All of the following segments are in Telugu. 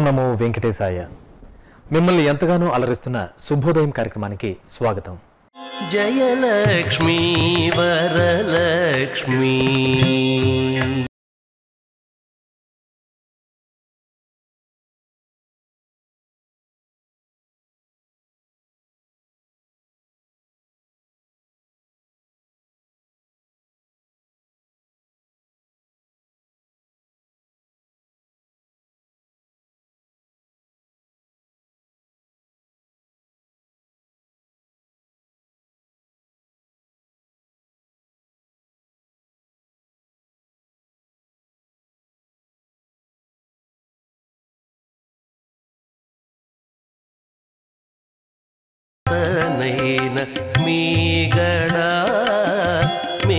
నమో వెంకటేశాయ మిమ్మల్ని ఎంతగానో అలరిస్తున్న శుభోదయం కార్యక్రమానికి స్వాగతం జయలక్ష్మీ వరలక్ష్మీ సనైన మీ గణ మీ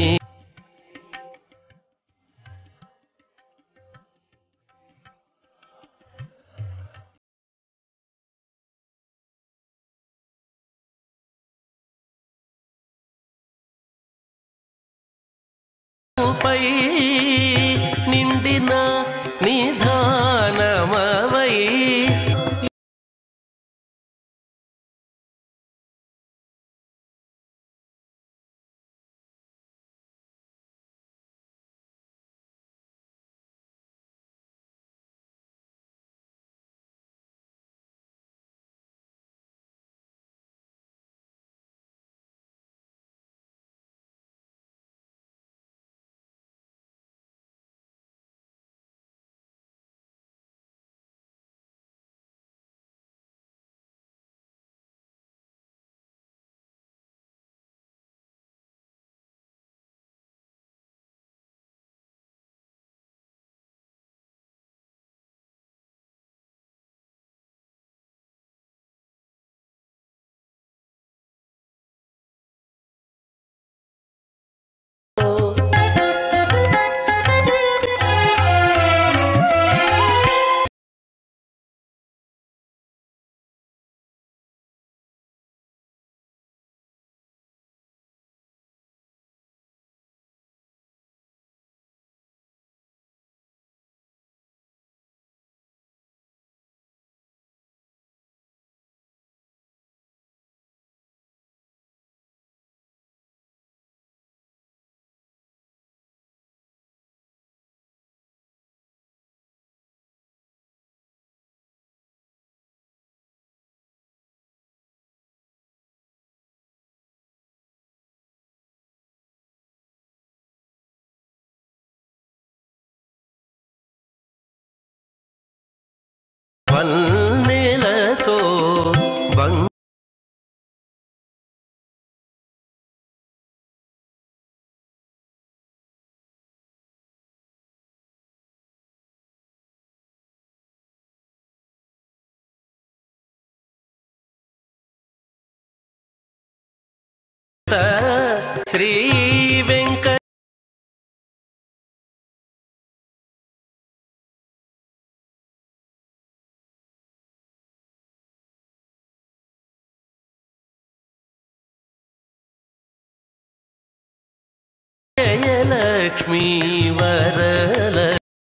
పై నిండిన నిధానమవై వన్నెలతో బంగ శ్రీ వెంక జయలక్ష్మీ వరల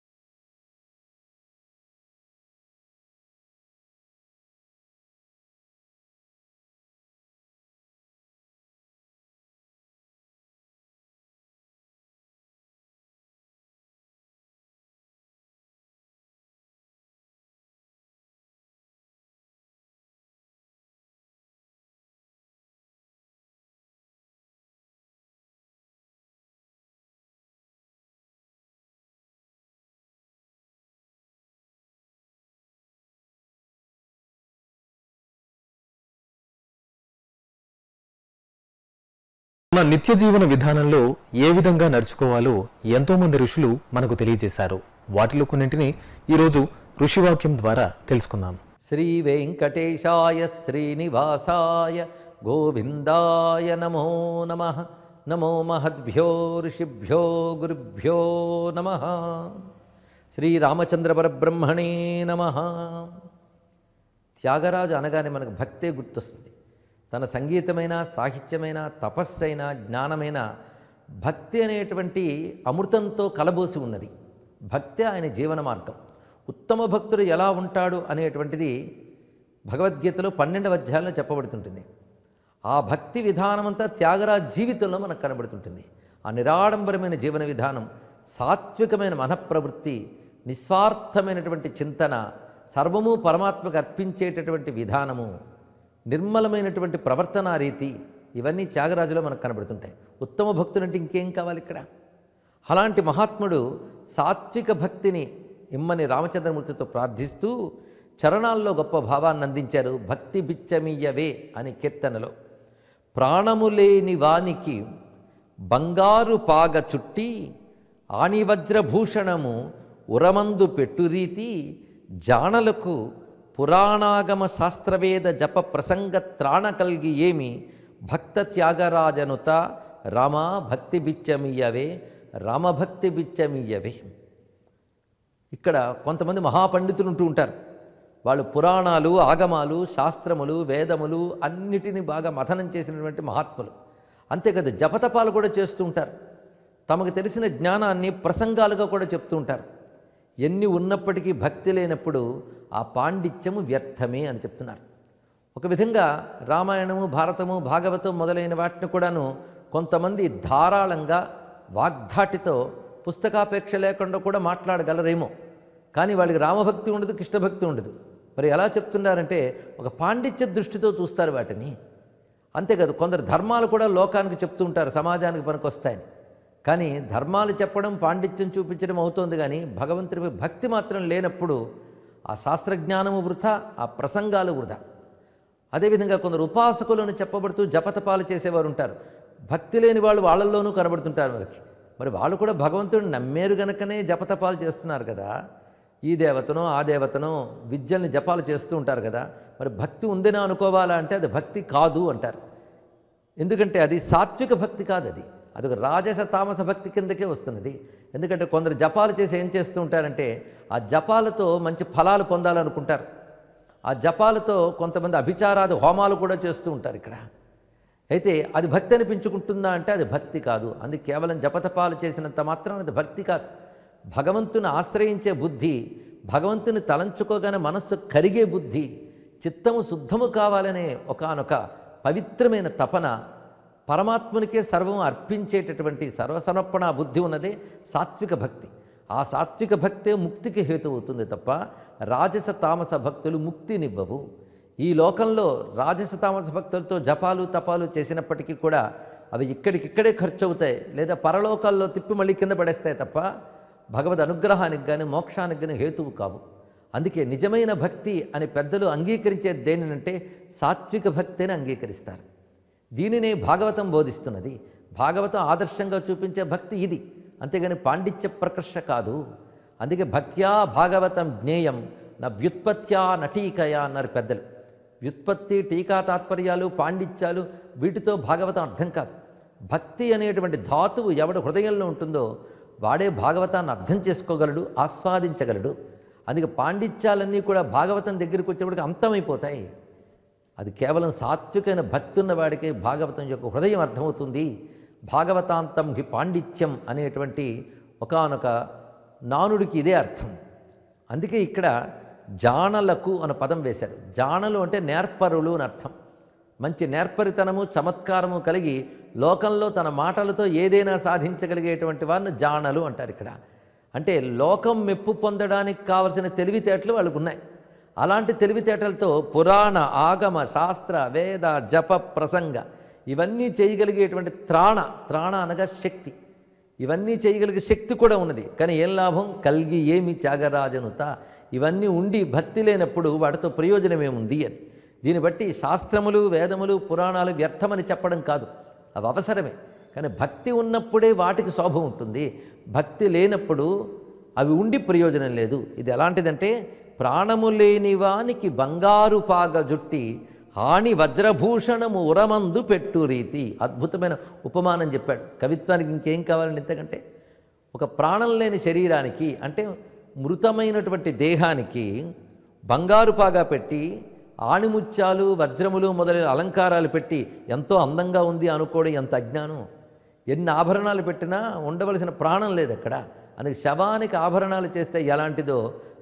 మన నిత్య జీవన విధానంలో ఏ విధంగా నడుచుకోవాలో ఎంతో మంది ఋషులు మనకు తెలియజేశారు వాటిలో కొన్నింటిని ఈరోజు ఋషివాక్యం ద్వారా తెలుసుకుందాం శ్రీ వెంకటేశాయ శ్రీనివాసాయ గోవిందాయ నమో నమ నమో మహద్భ్యో ఋషిభ్యో గురుభ్యో నమ శ్రీరామచంద్ర పరబ్రహ్మణే నమ త్యాగరాజు అనగానే మనకు భక్తే గుర్తొస్తుంది తన సంగీతమైన సాహిత్యమైన తపస్సైన జ్ఞానమైన భక్తి అనేటువంటి అమృతంతో కలబోసి ఉన్నది భక్తే ఆయన జీవన మార్గం ఉత్తమ భక్తుడు ఎలా ఉంటాడు అనేటువంటిది భగవద్గీతలో పన్నెండవ అధ్యాయంలో చెప్పబడుతుంటుంది ఆ భక్తి విధానమంతా త్యాగరాజ్ జీవితంలో మనకు కనబడుతుంటుంది ఆ నిరాడంబరమైన జీవన విధానం సాత్వికమైన మనఃప్రవృత్తి నిస్వార్థమైనటువంటి చింతన సర్వము పరమాత్మకు అర్పించేటటువంటి విధానము నిర్మలమైనటువంటి ప్రవర్తనా రీతి ఇవన్నీ త్యాగరాజులో మనకు కనబడుతుంటాయి ఉత్తమ భక్తులంటే ఇంకేం కావాలి ఇక్కడ అలాంటి మహాత్ముడు సాత్విక భక్తిని ఇమ్మని రామచంద్రమూర్తితో ప్రార్థిస్తూ చరణాల్లో గొప్ప భావాన్ని అందించారు భక్తి బిచ్చమీయవే అని కీర్తనలో ప్రాణము లేని వానికి బంగారు పాగ చుట్టి ఆణివజ్రభూషణము ఉరమందు పెట్టురీతి జాణలకు పురాణాగమ శాస్త్రవేద జప ప్రసంగ త్రాణ కల్గి ఏమి భక్త త్యాగరాజనుత రామా భక్తి బిచ్చమియ్యవే రామభక్తి బిచ్చమియ్యవే ఇక్కడ కొంతమంది మహాపండితులు ఉంటూ ఉంటారు వాళ్ళు పురాణాలు ఆగమాలు శాస్త్రములు వేదములు అన్నిటినీ బాగా మథనం చేసినటువంటి మహాత్ములు అంతేకాదు జపతపాలు కూడా చేస్తూ ఉంటారు తమకు తెలిసిన జ్ఞానాన్ని ప్రసంగాలుగా కూడా చెప్తూ ఉంటారు ఎన్ని ఉన్నప్పటికీ భక్తి లేనప్పుడు ఆ పాండిత్యము వ్యర్థమే అని చెప్తున్నారు ఒక విధంగా రామాయణము భారతము భాగవతం మొదలైన వాటిని కూడాను కొంతమంది ధారాళంగా వాగ్ధాటితో పుస్తకాపేక్ష లేకుండా కూడా మాట్లాడగలరేమో కానీ వాళ్ళకి రామభక్తి ఉండదు కృష్ణభక్తి ఉండదు మరి ఎలా చెప్తున్నారంటే ఒక పాండిత్య దృష్టితో చూస్తారు వాటిని అంతేకాదు కొందరు ధర్మాలు కూడా లోకానికి చెప్తూ ఉంటారు సమాజానికి పనికొస్తాయని కానీ ధర్మాలు చెప్పడం పాండిత్యం చూపించడం అవుతోంది కానీ భగవంతుడిపై భక్తి మాత్రం లేనప్పుడు ఆ శాస్త్రజ్ఞానము వృధా ఆ ప్రసంగాలు వృధా అదేవిధంగా కొందరు ఉపాసకులను చెప్పబడుతూ జపతపాలు చేసేవారు ఉంటారు భక్తి లేని వాళ్ళు వాళ్ళల్లోనూ కనబడుతుంటారు మనకి మరి వాళ్ళు కూడా భగవంతుడిని నమ్మేరు గనకనే జపతపాలు చేస్తున్నారు కదా ఈ దేవతనో ఆ దేవతనో విద్యల్ని జపాలు చేస్తూ ఉంటారు కదా మరి భక్తి ఉందని అనుకోవాలా అంటే అది భక్తి కాదు అంటారు ఎందుకంటే అది సాత్విక భక్తి కాదు అది అది ఒక రాజస తామస భక్తి కిందకే వస్తున్నది ఎందుకంటే కొందరు జపాలు చేసి ఏం చేస్తూ ఉంటారంటే ఆ జపాలతో మంచి ఫలాలు పొందాలనుకుంటారు ఆ జపాలతో కొంతమంది అభిచారాది హోమాలు కూడా చేస్తూ ఉంటారు ఇక్కడ అయితే అది భక్తి అనిపించుకుంటుందా అంటే అది భక్తి కాదు అది కేవలం జపతపాలు చేసినంత మాత్రం అది భక్తి కాదు భగవంతుని ఆశ్రయించే బుద్ధి భగవంతుని తలంచుకోగానే మనస్సు కరిగే బుద్ధి చిత్తము శుద్ధము కావాలనే ఒకానొక పవిత్రమైన తపన పరమాత్మునికే సర్వం అర్పించేటటువంటి సర్వసమర్పణ బుద్ధి ఉన్నదే సాత్విక భక్తి ఆ సాత్విక భక్తే ముక్తికి హేతు అవుతుంది తప్ప రాజస తామస భక్తులు ముక్తినివ్వవు ఈ లోకంలో రాజస తామస భక్తులతో జపాలు తపాలు చేసినప్పటికీ కూడా అవి ఇక్కడికిక్కడే ఖర్చు అవుతాయి లేదా పరలోకాల్లో తిప్పి మళ్ళీ కింద పడేస్తాయి తప్ప భగవద్ అనుగ్రహానికి కానీ మోక్షానికి కానీ హేతువు కావు అందుకే నిజమైన భక్తి అని పెద్దలు అంగీకరించే దేనినంటే సాత్విక భక్తిని అంగీకరిస్తారు దీనినే భాగవతం బోధిస్తున్నది భాగవతం ఆదర్శంగా చూపించే భక్తి ఇది అంతేగాని పాండిత్య ప్రకర్ష కాదు అందుకే భక్త్యా భాగవతం జ్ఞేయం నా వ్యుత్పత్త్యా నటీకయా అన్నారు పెద్దలు వ్యుత్పత్తి టీకా తాత్పర్యాలు పాండిత్యాలు వీటితో భాగవతం అర్థం కాదు భక్తి అనేటువంటి ధాతువు ఎవడు హృదయంలో ఉంటుందో వాడే భాగవతాన్ని అర్థం చేసుకోగలడు ఆస్వాదించగలడు అందుకే పాండిత్యాలన్నీ కూడా భాగవతం దగ్గరికి వచ్చేప్పటికి అంతమైపోతాయి అది కేవలం సాత్వికమైన భక్తి ఉన్న వాడికి భాగవతం యొక్క హృదయం అర్థమవుతుంది భాగవతాంతం హి పాండిత్యం అనేటువంటి ఒకానొక నానుడికి ఇదే అర్థం అందుకే ఇక్కడ జాణలకు అన్న పదం వేశారు జాణలు అంటే నేర్పరులు అని అర్థం మంచి నేర్పరితనము చమత్కారము కలిగి లోకంలో తన మాటలతో ఏదైనా సాధించగలిగేటువంటి వారిని జాణలు అంటారు ఇక్కడ అంటే లోకం మెప్పు పొందడానికి కావలసిన తెలివితేటలు వాళ్ళకు ఉన్నాయి అలాంటి తెలివితేటలతో పురాణ ఆగమ శాస్త్ర వేద జప ప్రసంగ ఇవన్నీ చేయగలిగేటువంటి త్రాణ త్రాణ అనగా శక్తి ఇవన్నీ చేయగలిగే శక్తి కూడా ఉన్నది కానీ ఏం లాభం కలిగి ఏమి త్యాగరాజనుత ఇవన్నీ ఉండి భక్తి లేనప్పుడు వాటితో ప్రయోజనం ఏముంది అని దీన్ని బట్టి శాస్త్రములు వేదములు పురాణాలు వ్యర్థమని చెప్పడం కాదు అవి అవసరమే కానీ భక్తి ఉన్నప్పుడే వాటికి శోభ ఉంటుంది భక్తి లేనప్పుడు అవి ఉండి ప్రయోజనం లేదు ఇది ఎలాంటిదంటే ప్రాణము లేని వానికి బంగారు పాగ జుట్టి హాని వజ్రభూషణము ఉరమందు పెట్టు రీతి అద్భుతమైన ఉపమానం చెప్పాడు కవిత్వానికి ఇంకేం కావాలండి ఇంతకంటే ఒక ప్రాణం లేని శరీరానికి అంటే మృతమైనటువంటి దేహానికి బంగారు పాగా పెట్టి ఆణిముత్యాలు వజ్రములు మొదలైన అలంకారాలు పెట్టి ఎంతో అందంగా ఉంది అనుకోవడం ఎంత అజ్ఞానం ఎన్ని ఆభరణాలు పెట్టినా ఉండవలసిన ప్రాణం లేదు అక్కడ అందుకే శవానికి ఆభరణాలు చేస్తే ఎలాంటిదో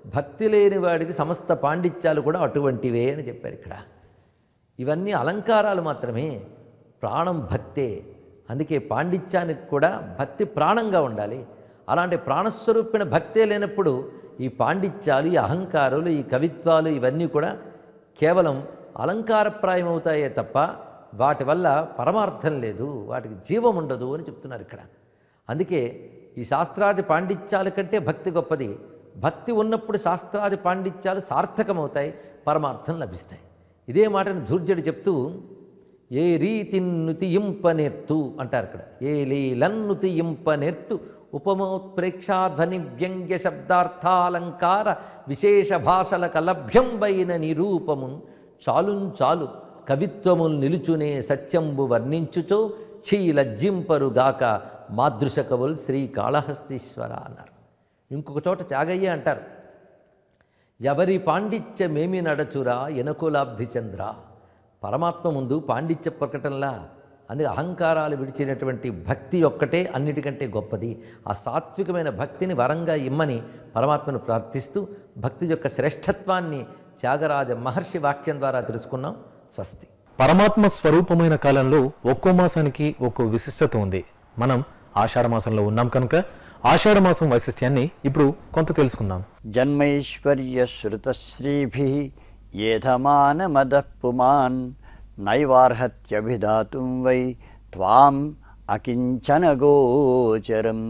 భక్తి లేని వాడికి సమస్త పాండిత్యాలు కూడా అటువంటివే అని చెప్పారు ఇక్కడ ఇవన్నీ అలంకారాలు మాత్రమే ప్రాణం భక్తే అందుకే పాండిత్యానికి కూడా భక్తి ప్రాణంగా ఉండాలి అలాంటి ప్రాణస్వరూపిణ భక్తే లేనప్పుడు ఈ పాండిత్యాలు ఈ అహంకారాలు ఈ కవిత్వాలు ఇవన్నీ కూడా కేవలం అలంకారప్రాయమవుతాయే తప్ప వాటి వల్ల పరమార్థం లేదు వాటికి జీవం ఉండదు అని చెప్తున్నారు ఇక్కడ అందుకే ఈ శాస్త్రాది పాండిత్యాల కంటే భక్తి గొప్పది భక్తి ఉన్నప్పుడు శాస్త్రాది పాండిత్యాలు సార్థకమవుతాయి పరమార్థం లభిస్తాయి ఇదే మాటను ధూర్జడి చెప్తూ ఏ రీతిన్నుతియింపనేర్తు అంటారు ఇక్కడ ఏ లీలన్నుతియింపనేర్తు ఉపమోత్ప్రేక్షాధ్వని వ్యంగ్య శబ్దార్థాలంకార విశేష భాషల లభ్యంబైన నిరూపమున్ చాలున్ చాలు కవిత్వముల్ నిలుచునే సత్యంబు వర్ణించుచో చీ లజ్జింపరుగాక మాదృశ కవుల్ శ్రీ కాళహస్తీశ్వర అన్నారు ఇంకొక చోట త్యాగయ్య అంటారు ఎవరి పాండిత్యమేమి నడచురా ఎనకులాబ్ధి చంద్ర పరమాత్మ ముందు పాండిత్య ప్రకటనలా అందుకే అహంకారాలు విడిచినటువంటి భక్తి ఒక్కటే అన్నిటికంటే గొప్పది ఆ సాత్వికమైన భక్తిని వరంగా ఇమ్మని పరమాత్మను ప్రార్థిస్తూ భక్తి యొక్క శ్రేష్ఠత్వాన్ని త్యాగరాజ మహర్షి వాక్యం ద్వారా తెలుసుకున్నాం స్వస్తి పరమాత్మ స్వరూపమైన కాలంలో ఒక్కో మాసానికి ఒక్కో విశిష్టత ఉంది మనం ఆషాఢ మాసంలో ఉన్నాం కనుక ఆషాఢ మాసం వైశిష్ట్యాన్ని ఇప్పుడు కొంత తెలుసుకుందాం జన్మైశ్వర్యశ్రుతశ్రీభిः ఏధమానమదః పుమాన్ నైవార్హత్యభిధాతుం వై త్వాం అకించన గోచరం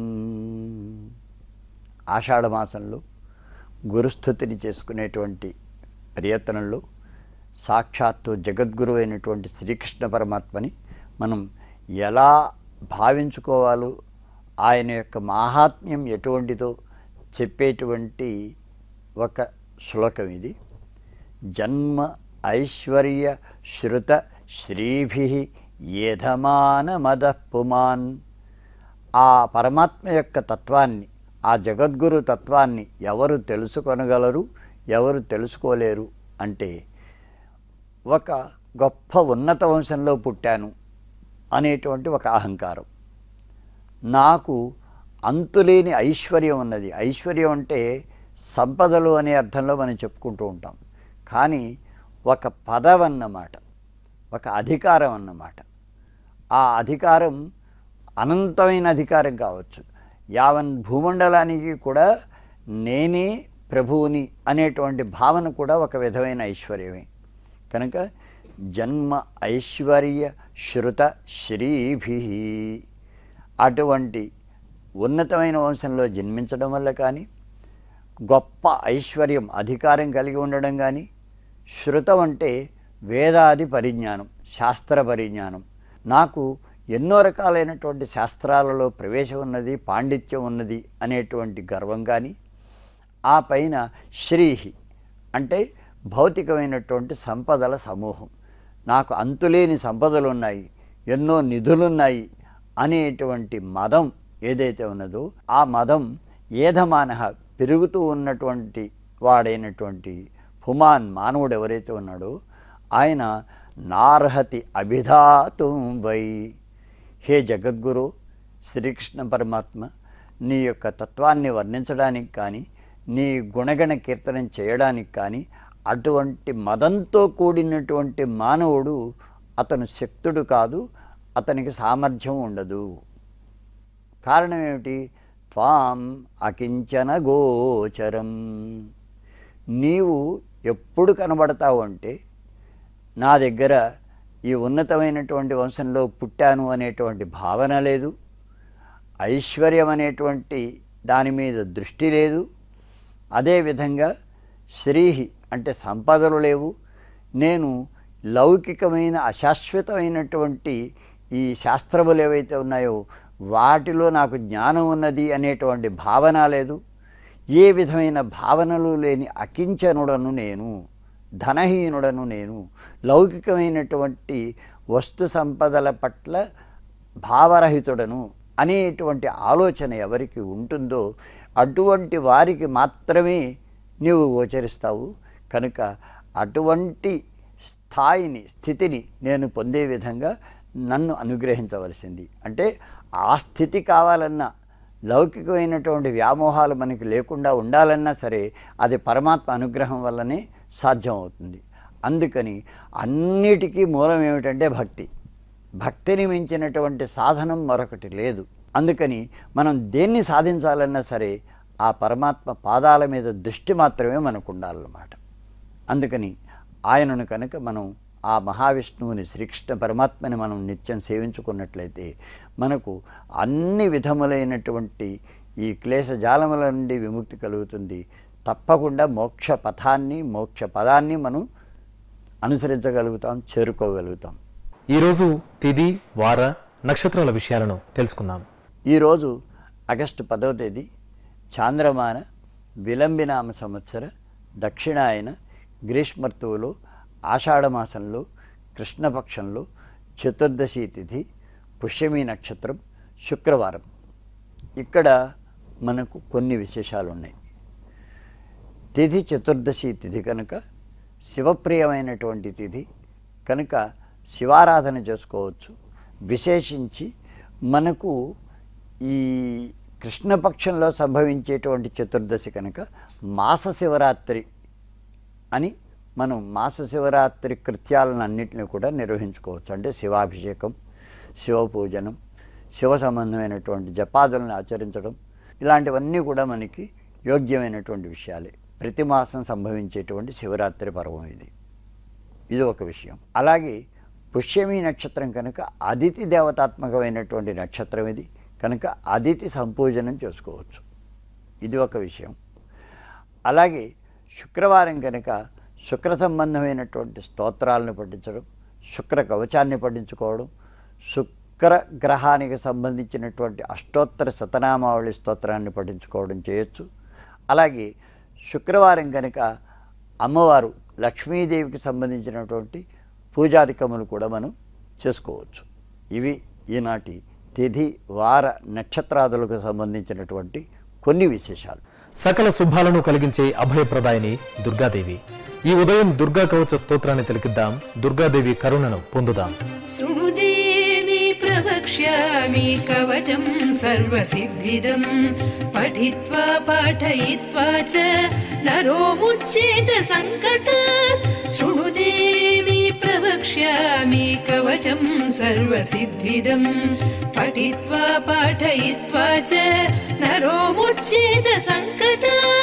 ఆషాఢమాసంలో గురుస్థుతిని చేసుకునేటువంటి ప్రయత్నంలో సాక్షాత్తు జగద్గురు అయినటువంటి శ్రీకృష్ణ పరమాత్మని మనం ఎలా భావించుకోవాలో ఆయన యొక్క మాహాత్మ్యం ఎటువంటిదో చెప్పేటువంటి ఒక శ్లోకం ఇది జన్మ ఐశ్వర్య శృత శ్రీభి ఏధమానమద పుమాన్ ఆ పరమాత్మ యొక్క తత్వాన్ని ఆ జగద్గురు తత్వాన్ని ఎవరు తెలుసుకొనగలరు ఎవరు తెలుసుకోలేరు అంటే ఒక గొప్ప ఉన్నత వంశంలో పుట్టాను అనేటువంటి ఒక అహంకారం నాకు అంతులేని ఐశ్వర్యం ఉన్నది ఐశ్వర్యం అంటే సంపదలు అనే అర్థంలో మనం చెప్పుకుంటూ ఉంటాం కానీ ఒక పదం అన్నమాట ఒక అధికారం అన్నమాట ఆ అధికారం అనంతమైన అధికారం కావచ్చు యావన్ భూమండలానికి కూడా నేనే ప్రభువుని అనేటువంటి భావన కూడా ఒక విధమైన ఐశ్వర్యమే కనుక జన్మ ఐశ్వర్య శృత శ్రీభి అటువంటి ఉన్నతమైన వంశంలో జన్మించడం వల్ల కానీ గొప్ప ఐశ్వర్యం అధికారం కలిగి ఉండడం కానీ శృతం అంటే వేదాది పరిజ్ఞానం శాస్త్ర పరిజ్ఞానం నాకు ఎన్నో రకాలైనటువంటి శాస్త్రాలలో ప్రవేశం ఉన్నది పాండిత్యం ఉన్నది అనేటువంటి గర్వం కానీ ఆ పైన శ్రీహి అంటే భౌతికమైనటువంటి సంపదల సమూహం నాకు అంతులేని సంపదలు ఉన్నాయి ఎన్నో నిధులున్నాయి అనేటువంటి మదం ఏదైతే ఉన్నదో ఆ మదం ఏధమాన పెరుగుతూ ఉన్నటువంటి వాడైనటువంటి పుమాన్ మానవుడు ఎవరైతే ఉన్నాడో ఆయన నార్హతి అభిధాతుం వై హే జగద్గురు శ్రీకృష్ణ పరమాత్మ నీ యొక్క తత్వాన్ని వర్ణించడానికి కానీ నీ గుణగణ కీర్తనం చేయడానికి కానీ అటువంటి మదంతో కూడినటువంటి మానవుడు అతను శక్తుడు కాదు అతనికి సామర్థ్యం ఉండదు కారణం ఏమిటి త్వాం అకించన గోచరం నీవు ఎప్పుడు కనబడతావు అంటే నా దగ్గర ఈ ఉన్నతమైనటువంటి వంశంలో పుట్టాను అనేటువంటి భావన లేదు ఐశ్వర్యం అనేటువంటి దాని మీద దృష్టి లేదు అదేవిధంగా శ్రీహి అంటే సంపదలు లేవు నేను లౌకికమైన అశాశ్వతమైనటువంటి ఈ శాస్త్రములు ఏవైతే ఉన్నాయో వాటిలో నాకు జ్ఞానం ఉన్నది అనేటువంటి భావన లేదు ఏ విధమైన భావనలు లేని అకించనుడను నేను ధనహీనుడను నేను లౌకికమైనటువంటి వస్తు సంపదల పట్ల భావరహితుడను అనేటువంటి ఆలోచన ఎవరికి ఉంటుందో అటువంటి వారికి మాత్రమే నీవు గోచరిస్తావు కనుక అటువంటి స్థాయిని స్థితిని నేను పొందే విధంగా నన్ను అనుగ్రహించవలసింది అంటే ఆ స్థితి కావాలన్నా లౌకికమైనటువంటి వ్యామోహాలు మనకి లేకుండా ఉండాలన్నా సరే అది పరమాత్మ అనుగ్రహం వల్లనే సాధ్యం అవుతుంది అందుకని అన్నిటికీ మూలం ఏమిటంటే భక్తి భక్తిని మించినటువంటి సాధనం మరొకటి లేదు అందుకని మనం దేన్ని సాధించాలన్నా సరే ఆ పరమాత్మ పాదాల మీద దృష్టి మాత్రమే మనకు ఉండాలన్నమాట అందుకని ఆయనను కనుక మనం ఆ మహావిష్ణువుని శ్రీకృష్ణ పరమాత్మని మనం నిత్యం సేవించుకున్నట్లయితే మనకు అన్ని విధములైనటువంటి ఈ క్లేశ జాలముల నుండి విముక్తి కలుగుతుంది తప్పకుండా మోక్ష పథాన్ని మోక్ష పదాన్ని మనం అనుసరించగలుగుతాం చేరుకోగలుగుతాం ఈరోజు తిది వార నక్షత్రాల విషయాలను తెలుసుకుందాం ఈరోజు ఆగస్టు పదవ తేదీ చాంద్రమాన విలంబినామ సంవత్సర దక్షిణాయన గ్రీష్మర్తువులో ఆషాఢమాసంలో కృష్ణపక్షంలో చతుర్దశి తిథి పుష్యమి నక్షత్రం శుక్రవారం ఇక్కడ మనకు కొన్ని విశేషాలు ఉన్నాయి తిథి చతుర్దశి తిథి కనుక శివప్రియమైనటువంటి తిథి కనుక శివారాధన చేసుకోవచ్చు విశేషించి మనకు ఈ కృష్ణపక్షంలో సంభవించేటువంటి చతుర్దశి కనుక మాస శివరాత్రి అని మనం మాస శివరాత్రి కృత్యాలను అన్నింటినీ కూడా నిర్వహించుకోవచ్చు అంటే శివాభిషేకం శివ పూజనం శివ సంబంధమైనటువంటి జపాదులను ఆచరించడం ఇలాంటివన్నీ కూడా మనకి యోగ్యమైనటువంటి విషయాలే ప్రతి మాసం సంభవించేటువంటి శివరాత్రి పర్వం ఇది ఇది ఒక విషయం అలాగే పుష్యమి నక్షత్రం కనుక అదితి దేవతాత్మకమైనటువంటి నక్షత్రం ఇది కనుక అదితి సంపూజనం చేసుకోవచ్చు ఇది ఒక విషయం అలాగే శుక్రవారం కనుక శుక్ర సంబంధమైనటువంటి స్తోత్రాలను పఠించడం శుక్ర కవచాన్ని పఠించుకోవడం శుక్ర గ్రహానికి సంబంధించినటువంటి అష్టోత్తర శతనామావళి స్తోత్రాన్ని పఠించుకోవడం చేయొచ్చు అలాగే శుక్రవారం కనుక అమ్మవారు లక్ష్మీదేవికి సంబంధించినటువంటి పూజాధికములు కూడా మనం చేసుకోవచ్చు ఇవి ఈనాటి తిథి వార నక్షత్రాదులకు సంబంధించినటువంటి కొన్ని విశేషాలు సకల శుభాలను కలిగించే అభయప్రదాయిని దుర్గాదేవి ఈ ఉదయం దుర్గా కవచ స్తోత్రాన్ని తిలకిద్దాం దుర్గాదేవి కరుణను పొందుదాం शृणुदेवी प्रवक्ष्यामि कवचं सर्वसिद्धिदं पठित्वा पाठयित्वा च नरो मुच्येत सङ्कट शृणुदेवी प्रवक्ष्यामि कवचं सर्वसिद्धिदं पठित्वा पाठयित्वा च नरो मुच्येत सङ्कट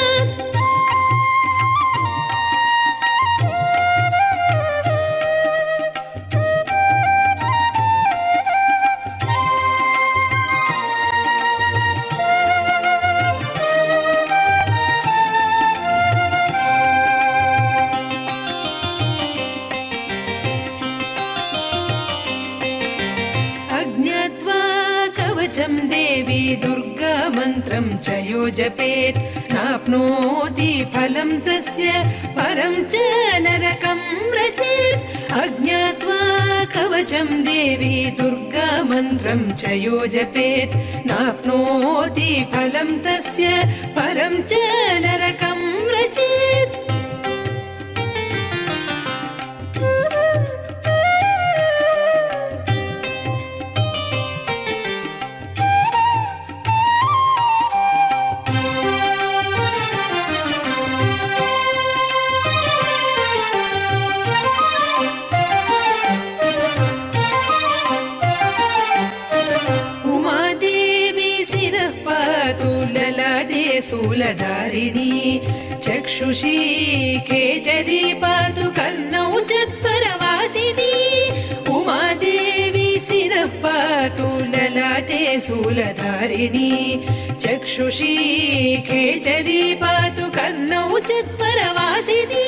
अज्ञात्वा कवचं देवी दुर्गा मन्त्रं च यो जपेत् नाप्नोति फलं तस्य परं च नरकं व्रजेत् अज्ञात्वा कवचं देवी दुर्गा मन्त्रं च यो जपेत् नाप्नोति फलं तस्य परं च नरकं व्रजेत् उमादेवी शिरः पातु ललाटे शूलधारिणी चक्षुषी खेचरी पातु कर्णौ चत्वरवासिनी उमादेवी शिरः पातु ललाटे शूलधारिणी चक्षुषी खेचरी पातु कर्णौ चत्वरवासिनी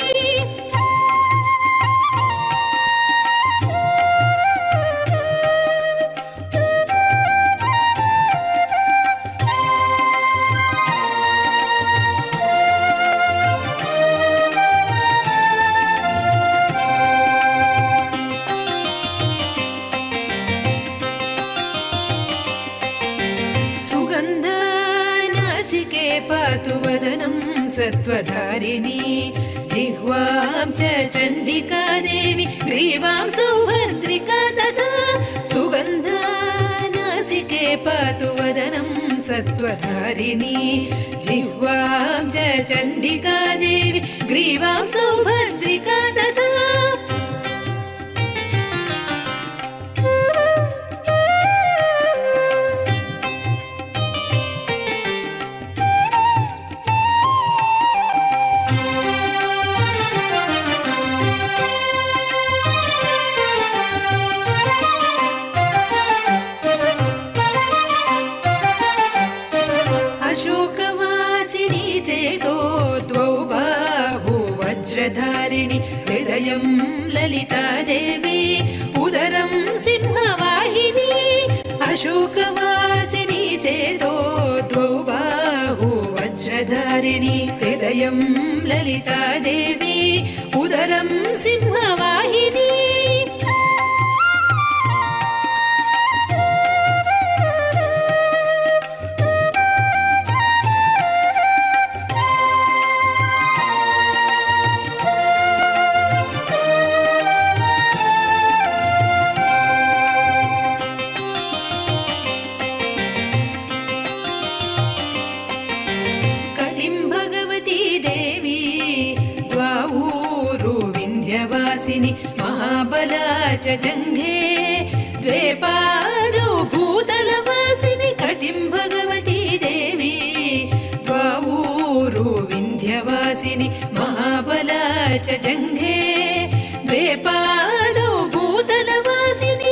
सुगन्धानासिके पातु वदनं सत्त्वधारिणी जिह्वां च चण्डिका देवी ग्रीवां सौभद्रिका तथा सुगन्धानासिके पातु वदनं स सत्त्वधारिणी जिह्वां च चण्डिका देवी ग्रीवां सौभद्रिका तथा अशोकवासिनी चेतो द्वौ बाहु वज्रधारिणि हृदयं ललिता देवी उदरं सिंहवाहिनी अशोकवासिनी चेतो द्वौ बाहु वज्रधारिणि हृदयं ललिता देवी उदरं सिंहवाहिनी कटिं भगवती देवी द्वावूरु विन्ध्यवासिनि महाबला च जङ्घे द्वे पादौ भूतलवासिनि कटिं भगवती देवी द्वावूरु विन्ध्यवासिनि महाबला च जङ्घे द्वे पादौ भूतलवासिनि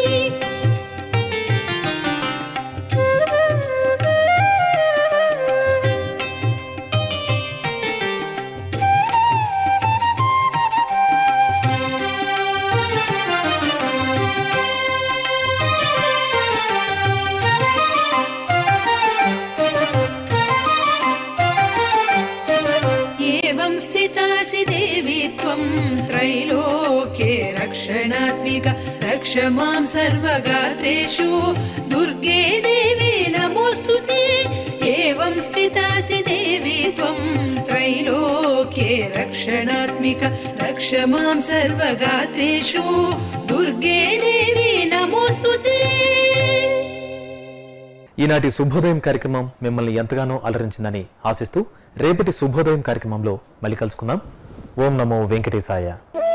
एवं स्थितासि देवी त्वं त्रैलोक्ये रक्षणात्मिका रक्ष मां सर्वगात्रेषु दुर्गे देवी नमोऽस्तु ते एवं स्थितासि देवी त्वं त्रैलोक्ये रक्षणात्मिका रक्ष मां सर्वगात्रेषु दुर्गे देवी नमोऽस्तु ते ఈనాటి శుభోదయం కార్యక్రమం మిమ్మల్ని ఎంతగానో అలరించిందని ఆశిస్తూ రేపటి శుభోదయం కార్యక్రమంలో మళ్ళీ కలుసుకుందాం ఓం నమో వెంకటేశాయ